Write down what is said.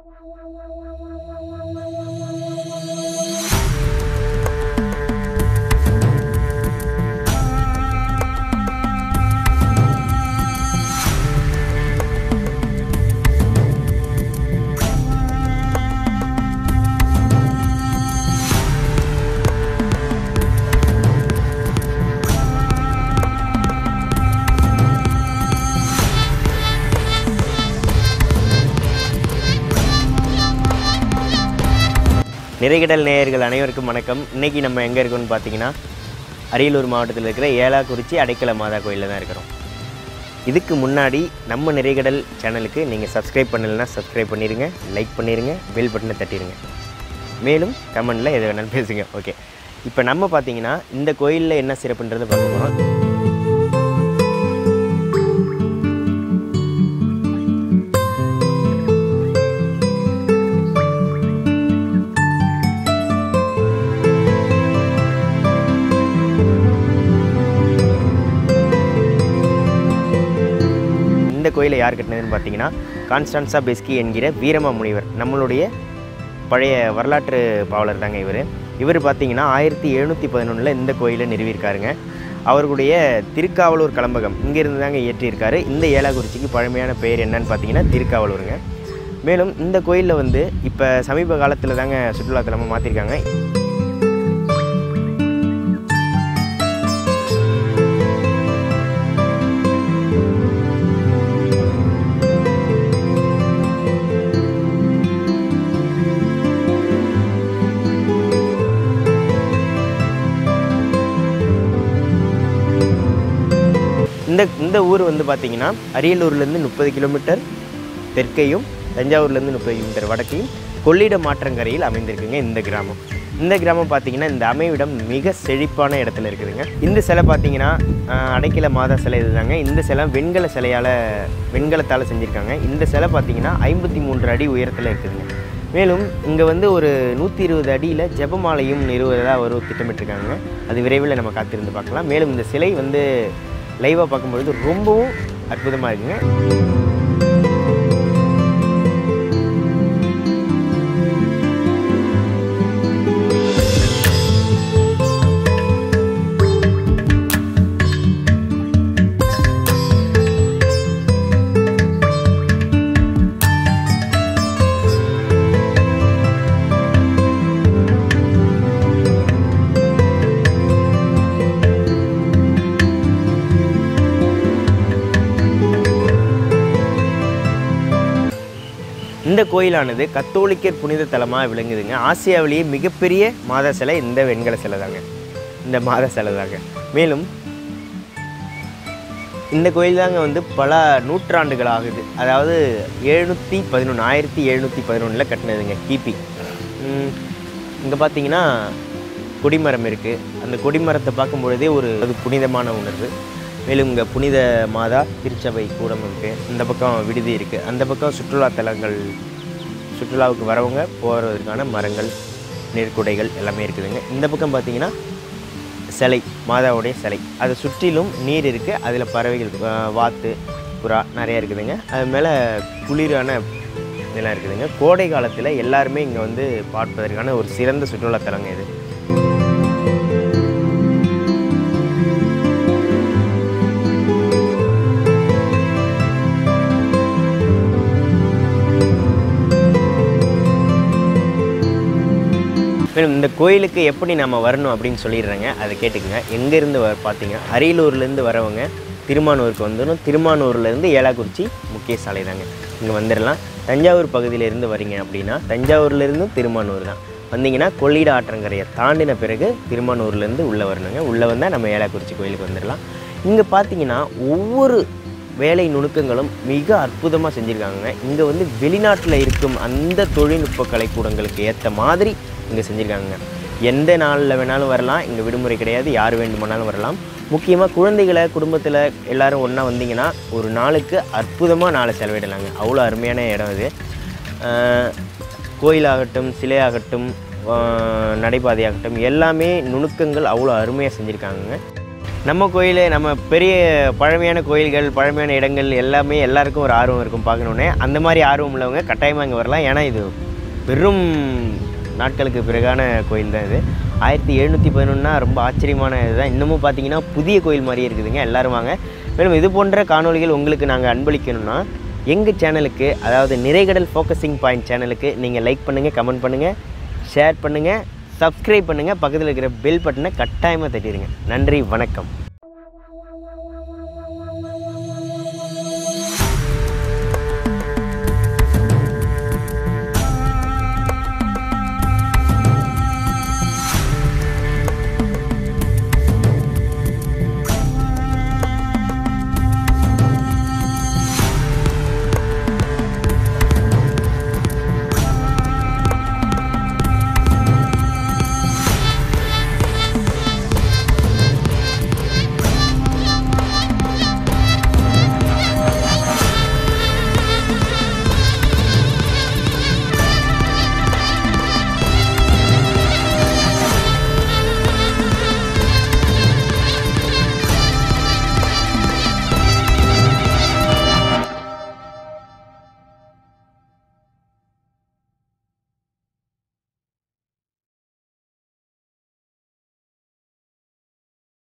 நிறைகடல் நேயர்கள் அனைவருக்கும் வணக்கம் இன்னைக்கு நம்ம எங்கே இருக்கோம்னு பார்த்தீங்கன்னா அரியலூர் மாவட்டத்தில் இருக்கிற ஏலாக்குறிச்சி அடைக்கல மாதா கோயிலில் தான் இருக்கிறோம் இதுக்கு முன்னாடி நம்ம நிறைகடல் சேனலுக்கு நீங்கள் சப்ஸ்கிரைப் பண்ணலைன்னா சப்ஸ்கிரைப் பண்ணிடுங்க லைக் பண்ணிடுங்க பெல் பட்டனை தட்டிடுங்க மேலும் கமெண்டில் எது வேணாலும் பேசுங்க ஓகே இப்போ நம்ம பார்த்தீங்கன்னா இந்த கோயிலில் என்ன சிறப்புன்றதை பார்க்க போகிறோம் இந்த கோயிலை யார் கட்டினதுன்னு பார்த்தீங்கன்னா கான்ஸ்டான்சா பெஸ்கி என்கிற வீரமா முனிவர் நம்மளுடைய பழைய வரலாற்று பாவலர் தாங்க இவர் இவர் பார்த்தீங்கன்னா ஆயிரத்தி எழுநூற்றி பதினொன்றில் இந்த கோயிலை நிறுவியிருக்காருங்க அவர்களுடைய திருக்காவலூர் கலம்பகம் இங்கேருந்து தாங்க இயற்றியிருக்காரு இந்த ஏலாக்குறிச்சிக்கு பழமையான பெயர் என்னன்னு பார்த்தீங்கன்னா திருக்காவலூருங்க மேலும் இந்த கோயிலில் வந்து இப்போ சமீப காலத்தில் தாங்க சுற்றுலாத்தலமாக மாற்றிருக்காங்க இந்த இந்த ஊர் வந்து பார்த்தீங்கன்னா அரியலூர்லேருந்து முப்பது கிலோமீட்டர் தெற்கையும் தஞ்சாவூர்லேருந்து முப்பது கிலோமீட்டர் வடக்கையும் கொள்ளிடம் மாற்றங்கரையில் அமைந்திருக்குங்க இந்த கிராமம் இந்த கிராமம் பார்த்தீங்கன்னா இந்த அமைவிடம் மிக செழிப்பான இடத்துல இருக்குதுங்க இந்த சிலை பார்த்தீங்கன்னா ஆஹ், அடைக்கல மாதா சிலை இதுதாங்க இந்த சிலை வெண்கல சிலையால் வெண்கலத்தால் செஞ்சுருக்காங்க இந்த சிலை பார்த்தீங்கன்னா ஐம்பத்தி மூன்று அடி உயரத்தில் இருக்குதுங்க மேலும் இங்கே வந்து ஒரு நூற்றி இருபது அடியில் ஜெபமாலையும் நிறுவுவதாக ஒரு திட்டமிட்டிருக்காங்க அது விரைவில் நம்ம காத்திருந்து பார்க்கலாம் மேலும் இந்த சிலை வந்து லைவாக பார்க்கும்பொழுது ரொம்பவும் அற்புதமாக இருக்குங்க இந்த கோயிலானது கத்தோலிக்கர் புனித தலமாக விளங்குதுங்க ஆசியாவிலேயே மிகப்பெரிய மாதா சிலை இந்த வெண்கல சிலை தாங்க இந்த மாதா சிலை தாங்க மேலும் இந்த கோயில் தாங்க வந்து பல நூற்றாண்டுகள் ஆகுது அதாவது எழுநூற்றி பதினொன்று ஆயிரத்தி எழுநூற்றி பதினொன்றில் கட்டினதுங்க கிபி இங்கே பார்த்தீங்கன்னா கொடிமரம் இருக்குது அந்த கொடிமரத்தை பார்க்கும் பொழுதே ஒரு அது புனிதமான உணர்வு மேலும் இங்கே புனித மாதா திருச்சபை கூடம் இருக்குது இந்த பக்கம் விடுதி இருக்குது அந்த பக்கம் சுற்றுலா தலங்கள் சுற்றுலாவுக்கு வரவங்க போகிறதுக்கான மரங்கள் நெற்குடைகள் எல்லாமே இருக்குதுங்க இந்த பக்கம் பார்த்தீங்கன்னா சிலை மாதாவுடைய சிலை அதை சுற்றிலும் நீர் இருக்குது அதில் பறவைகள் ஆஹ், வாத்து புறா நிறையா இருக்குதுங்க அது மேலே குளிரான இதெல்லாம் இருக்குதுங்க கோடை காலத்தில் எல்லாருமே இங்கே வந்து பார்ப்பதற்கான ஒரு சிறந்த சுற்றுலாத்தலங்க இது மேலும் இந்த கோயிலுக்கு எப்படி நம்ம வரணும் அப்படின்னு சொல்லிடுறேங்க அதை கேட்டுக்கங்க எங்கேருந்து வர பார்த்தீங்க அரியலூர்லேருந்து வரவங்க திருமானூருக்கு வந்துடும் திருமானூர்லேருந்து ஏலாக்குறிச்சி முக்கிய சாலை தாங்க இங்கே வந்துடலாம் தஞ்சாவூர் பகுதியிலேருந்து வரீங்க அப்படின்னா தஞ்சாவூர்லேருந்தும் திருமானூர் தான் வந்தீங்கன்னா கொள்ளிட ஆற்றங்கரையை தாண்டின பிறகு திருமானூர்லேருந்து உள்ளே வரணுங்க உள்ளே வந்தால் நம்ம ஏலாக்குறிச்சி கோயிலுக்கு வந்துடலாம் இங்கே பார்த்தீங்கன்னா ஒவ்வொரு வேலை நுணுக்கங்களும் மிக அற்புதமாக செஞ்சுருக்காங்க இங்கே வந்து வெளிநாட்டில் இருக்கும் அந்த தொழில்நுட்ப கலைக்கூடங்களுக்கு ஏற்ற மாதிரி இங்கே செஞ்சுருக்காங்க எந்த நாளில் வேணாலும் வரலாம் இங்கே விடுமுறை கிடையாது யார் வேண்டுமானாலும் வரலாம் முக்கியமாக குழந்தைகளை குடும்பத்தில் எல்லாரும் ஒன்றா வந்தீங்கன்னா ஒரு நாளுக்கு அற்புதமாக நாளை செலவிடலாங்க அவ்வளோ அருமையான இடம் இது ஆஹ், கோயிலாகட்டும் சிலையாகட்டும் ஆஹ், நடைபாதையாகட்டும் எல்லாமே நுணுக்கங்கள் அவ்வளோ அருமையாக செஞ்சுருக்காங்க நம்ம கோயில் நம்ம பெரிய பழமையான கோயில்கள் பழமையான இடங்கள் எல்லாமே எல்லாருக்கும் ஒரு ஆர்வம் இருக்கும் பார்க்கணுன்னே அந்த மாதிரி ஆர்வம் உள்ளவங்க கட்டாயமாக இங்கே வரலாம் ஏன்னா இது பெரும் நாட்களுக்கு பிறகான கோயில் தான் இது ஆயிரத்தி எழுநூற்றி பதினொன்னா ரொம்ப ஆச்சரியமான இதுதான் இன்னமும் பார்த்தீங்கன்னா புதிய கோயில் மாதிரியே இருக்குதுங்க எல்லாரும் வாங்க மேலும் இது போன்ற காணொளிகள் உங்களுக்கு நாங்கள் அன்பளிக்கணும்னா எங்கள் சேனலுக்கு அதாவது நிறைகடல் ஃபோக்கஸிங் பாயிண்ட் சேனலுக்கு நீங்கள் லைக் பண்ணுங்கள் கமெண்ட் பண்ணுங்கள் ஷேர் பண்ணுங்கள் சப்ஸ்கிரைப் பண்ணுங்கள் பக்கத்தில் இருக்கிற பெல் பட்டனை கட்டாயமாக தட்டிடுங்க நன்றி வணக்கம்